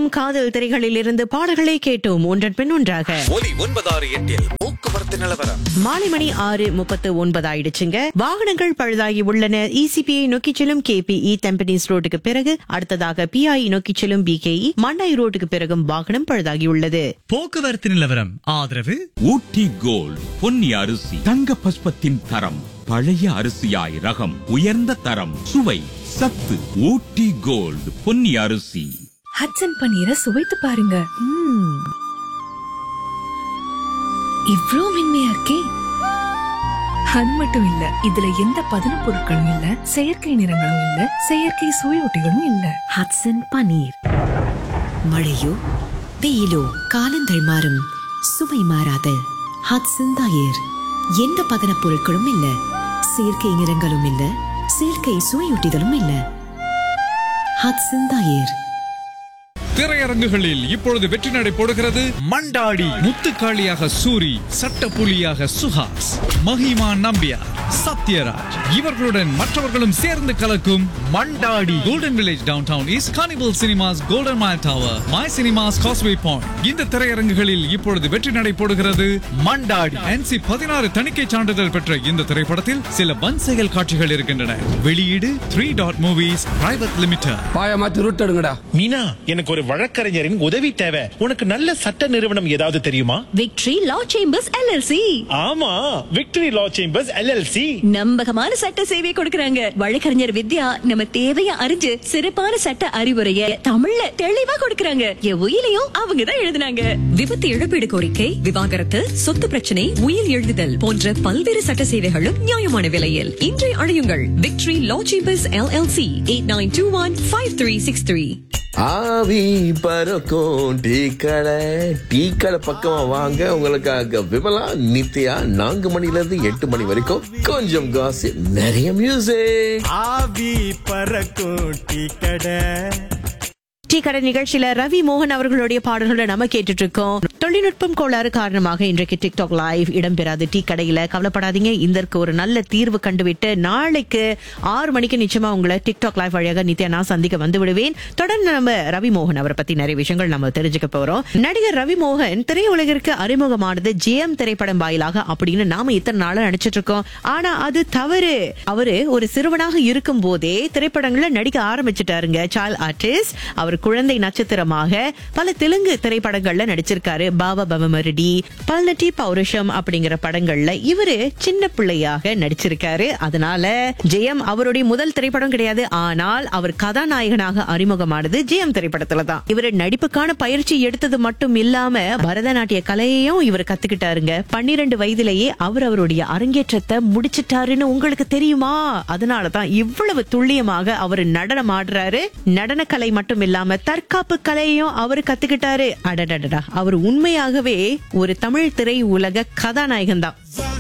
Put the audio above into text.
வரும் காதல் திரைகளில் இருந்து பாடல்களை கேட்டோம் ஒன்றன் பின் ஒன்றாக ஒலி ஒன்பதாறு எட்டில் போக்குவரத்து நிலவரம் மாலை மணி ஆறு முப்பத்து ஒன்பது ஆயிடுச்சுங்க வாகனங்கள் பழுதாகி உள்ளன இசிபிஐ நோக்கி செல்லும் கேபிஇ தெம்பனிஸ் ரோட்டுக்கு பிறகு அடுத்ததாக பிஐ நோக்கி செல்லும் பிகேஇ மண்டாய் ரோட்டுக்கு பிறகும் வாகனம் பழுதாகியுள்ளது போக்குவரத்து நிலவரம் ஆதரவு ஊட்டி கோல்ட் பொன்னி அரிசி தங்க பஸ்பத்தின் தரம் பழைய அரிசியாய் ரகம் உயர்ந்த தரம் சுவை சத்து ஊட்டி கோல்ட் பொன்னி அரிசி ஹட்சன் பன்னீரை சுவைத்து பாருங்க ம்ம். இவ்ளோ மென்மையா இருக்கே அது மட்டும் இல்ல இதுல எந்த பதன பொருட்களும் இல்ல செயற்கை நிறங்களும் இல்ல செயற்கை சுவையொட்டிகளும் இல்ல ஹட்சன் பன்னீர் மழையோ வெயிலோ காலங்கள் மாறும் சுவை மாறாத ஹட்சன் தயிர் எந்த பதனப் பொருட்களும் இல்ல செயற்கை நிறங்களும் இல்ல செயற்கை சுவையூட்டிகளும் இல்ல ஹட்சன் தயிர் திரையரங்குகளில் இப்பொழுது வெற்றி நடை போடுகிறது மண்டாடி முத்துக்காளியாக சூரி சட்டப்புலியாக சுஹாஸ் மஹிமா நம்பியார் சத்யராஜ் இவர்களுடன் மற்றவர்களும் சேர்ந்து கலக்கும் Mandaadi Golden Village Downtown East Carnival Cinemas Golden Mile Tower My Cinemas Causeway Point இந்த திரையரங்குகளில் இப்பொழுது வெற்றி நடை போடுகிறது மண்டாடி என்சி பதினாறு தணிக்கை சான்றிதழ் பெற்ற இந்த திரைப்படத்தில் சில வன் செயல் காட்சிகள் இருக்கின்றன வெளியீடு three dot movies private limited பாய மாத்தி ரூட் எடுங்கடா மீனா எனக்கு ஒரு வழக்கறிஞரின் உதவி தேவை உனக்கு நல்ல சட்ட நிறுவனம் ஏதாவது தெரியுமா விக்டரி லா சேம்பர்ஸ் எல்எல்சி ஆமா விக்டரி லா சேம்பர்ஸ் எல்எல்சி நம்பகமான சட்ட சேவை கொடுக்கறாங்க வழக்கறிஞர் வித்யா நம்ம தேவைய அறிஞ்சு சிறப்பான சட்ட அறிவுரைய தமிழ்ல தெளிவா கொடுக்கறாங்க என் உயிலையும் அவங்க தான் எழுதுனாங்க விபத்து இழப்பீடு கோரிக்கை விவாகரத்து சொத்து பிரச்சனை உயிர் எழுதுதல் போன்ற பல்வேறு சட்ட சேவைகளும் நியாயமான விலையில் இன்றை அழையுங்கள் Victory Law Chambers LLC eight nine two one five three six three ஆவி பறக்கும் டீ கடை டீ கடை பக்கமா வாங்க உங்களுக்காக விமலா நித்யா நான்கு மணில இருந்து எட்டு மணி வரைக்கும் கொஞ்சம் காசு நிறைய மியூசிக் ஆவி பறக்கும் டீ கடை டீ கடை நிகழ்ச்சியில ரவி மோகன் அவர்களுடைய பாடல்களை நம்ம கேட்டுட்டு இருக்கோம் தொழில்நுட்பம் கோளாறு காரணமாக இன்றைக்கு டிக்டாக் லைவ் இடம்பெறாது டீ கடையில கவலைப்படாதீங்க இதற்கு ஒரு நல்ல தீர்வு கண்டுவிட்டு நாளைக்கு ஆறு மணிக்கு நிச்சயமா உங்களை டிக்டாக் லைவ் வழியாக நித்யா நான் சந்திக்க வந்து விடுவேன் தொடர்ந்து நம்ம ரவி மோகன் அவரை பத்தி நிறைய விஷயங்கள் நம்ம தெரிஞ்சுக்க போறோம் நடிகர் ரவி மோகன் திரையுலகிற்கு அறிமுகமானது ஜெயம் திரைப்படம் வாயிலாக அப்படின்னு நாம இத்தனை நாளா நினைச்சிட்டு இருக்கோம் ஆனா அது தவறு அவரு ஒரு சிறுவனாக இருக்கும் போதே திரைப்படங்கள்ல நடிக்க ஆரம்பிச்சிட்டாருங்க சால் ஆர்டிஸ்ட் அவர் குழந்தை நட்சத்திரமாக பல தெலுங்கு திரைப்படங்கள்ல நடிச்சிருக்காரு பாபா பவமருடி பல்நட்டி பௌருஷம் அப்படிங்கிற படங்கள்ல இவரு சின்ன பிள்ளையாக நடிச்சிருக்காரு அதனால ஜெயம் அவருடைய முதல் திரைப்படம் கிடையாது ஆனால் அவர் கதாநாயகனாக அறிமுகமானது ஜெயம் திரைப்படத்துல தான் இவர் நடிப்புக்கான பயிற்சி எடுத்தது மட்டும் இல்லாம பரதநாட்டிய கலையையும் இவர் கத்துக்கிட்டாருங்க பன்னிரண்டு வயதிலேயே அவர் அவருடைய அரங்கேற்றத்தை முடிச்சிட்டாருன்னு உங்களுக்கு தெரியுமா அதனாலதான் இவ்வளவு துல்லியமாக அவர் நடனம் ஆடுறாரு நடனக்கலை மட்டும் இல்லாம தற்காப்பு கலையையும் அவர் கத்துக்கிட்டாரு அடடடடா அவர் உண்மையாகவே ஒரு தமிழ் திரை உலக கதாநாயகன் தான்